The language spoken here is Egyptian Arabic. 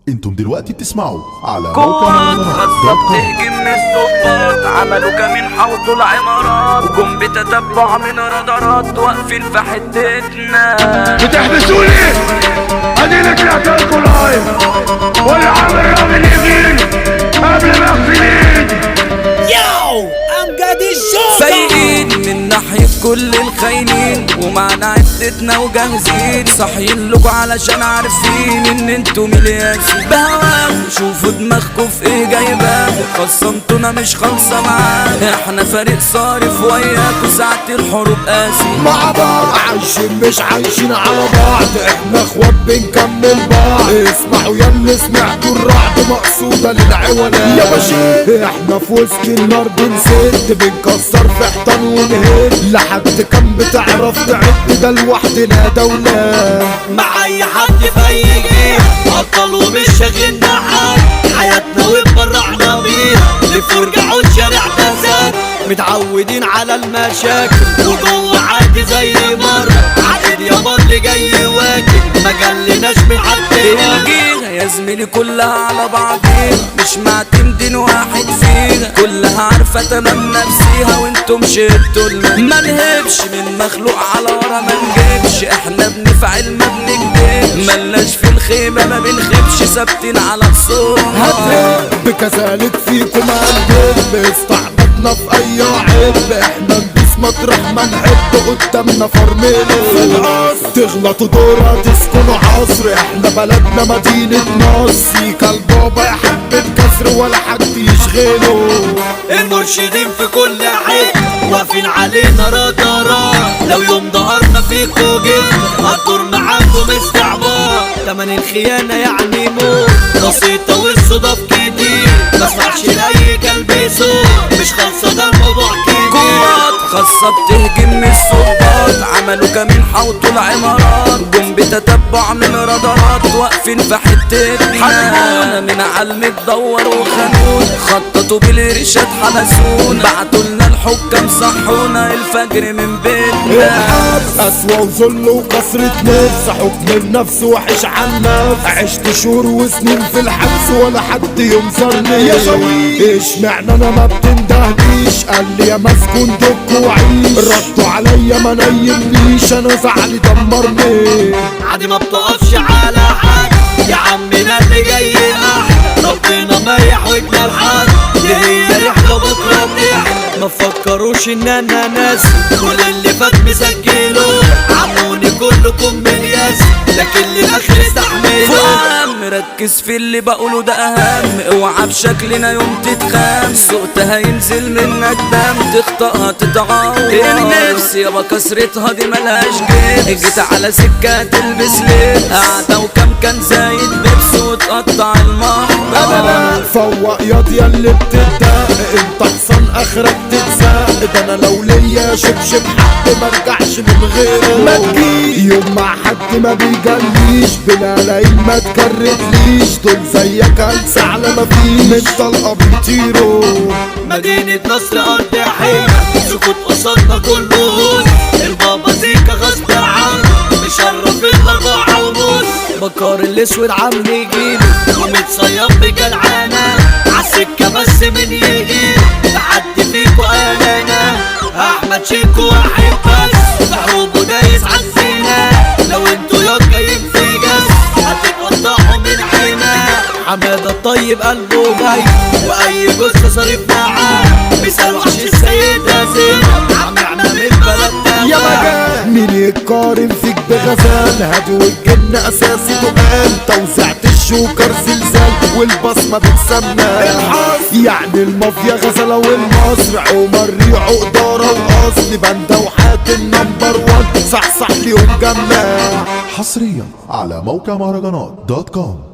انتم دلوقتي بتسمعوا على موقع قوات مهرجانات خاصة دوت كوم. بتهجم من الضباط عملوا كمين حوطوا العمارات وجم بتتبع من رادارات واقفين في حتتنا بتحبسوني اديني طلعت لكم لايف والعب الراجل يمين قبل ما اغسل ايدي Yo, أمجد الجوكر سايقين من ناحية كل الخاينين ومعنا عدتنا وجاهزين صاحيين لكم علشان عارفين ان انتوا ملياسين بهواكوا شوفوا دماغكوا في ايه جايباكوا خصمتونا مش خالصة معانا احنا فريق صارف وياكوا ساعة الحروب قاسي مع بعض عايشين مش عايشين على بعض احنا اخوات بنكمل بعض اسمعوا ياللي سمعتوا الرعد مقصودة للعولاء يا بشير احنا في وسط النار بنسد بنكسر في حيطان ونهد لحد كان بتعرف تعد ده لوحدنا دولة مع اي حد في اي جيل ابطال ومش شاغلنا حد حياتنا واتبرعنا بيها لفرجة عود شارع تزاد متعودين على المشاكل وجوه عادي زي مرة عقد يابا اللي جاي واكل ما جلناش من حد هنا الجينا يا زميلي كلها على بعضيها مش معتمدين واحد فيها كلها عارفة تمام نفسيها وانتم شدوا المال ما نهبش من مخلوق على ورا ما نجيبش احنا بنفعل ما بنكدبش ملناش في الخيمة ما بنخيبش ثابتين على الصورة هتهب كذلك فيكم هنجيب استعبطنا في اي عيب احنا ندوس مطرح ما نحب قدامنا فرميلو تغلطوا دورة تسكنوا عصر احنا بلدنا مدينة نصر سيكا البابا يحب الكسر ولا حد يشغله المرشدين في كل حتة واقفين علينا رادارات لو يوم ظهرنا فيكو جد هتدور معاكم استعبار تمن الخيانة يعني موت بسيطة والصدف كتير ما اسمعش لأي كلب يسوق مش خالصة ده الموضوع كبير قوات خاصة بتهجم من السلطات عملوا كمين حوطوا العمارات جم بتتبع من رادارات واقفين في حتتنا حرمونا من علم تدور وخانون خططوا بالإرشاد حبسونا بعتوا لنا الحكام صحونا الفجر من بيتنا الحب أسوأ وذل وكسرة نفس حكم النفس وحش عن نفس عشت شهور وسنين في الحبس ولا حد ينظرني يا شوي اشمعنى انا ما بتندهليش قال لي يا مسكون دك وعيش ردوا عليا ما نيمنيش انا زعلي دمرني عادي ما بتقفش على حد يا عمنا اللي جاي احلى ربنا ما يحوجنا لحد دي هي رحلة بكرة بنحلى ما تفكروش ان انا ناس كل اللي فات مسجله عموني كلكم من ياس لكن للاخر استحملوا فهم ركز في اللي بقوله ده اهم اوعى بشكلنا يوم تتخام سوقتها ينزل منك دم تخطئها تتعور النفس يابا كسرتها دي ملهاش جيب جيت على سكة تلبس لبس قاعدة وكم كان زايد بيبس وتقطع المحضر فوق ياض يا اللي بتدق انت حصان اخرك تتزق ده انا لو ليا شبشب حق ما ارجعش من غيره ما تجيش يوم مع حد ما بيجليش بلا ليل ما تكرتليش دول زيك هلس على ما فيش من طلقه بيطيروا مدينة نصر أرض حيمة سكوت قصادنا كله هوس البابا زيكا غصب عنه مشرف الأربعة ونص بكار الأسود عم يجيله ومتصيب بجدعانة عالسكة بس من يجي لحد فيكو أنا أحمد شيكو واحد بس محروبه دايس عالزينة لو انتوا ياض جايين في جس هتتقطعوا من عينا حمادة الطيب قلبه جاي واي جثة صريف معاه مثال وحش السيد زين عم يعمل من بلدنا يا مجال مين يتقارن فيك بغزال هادي والجن اساسي تقال توزيعة الشوكر زلزال والبصمة بتسمى الحظ يعني المافيا غزلة والمصر عمر ريعو إدارة وأصل بندة وحاتم نمبر وان صح صح ليهم جمال حصريا على موقع مهرجانات دوت كوم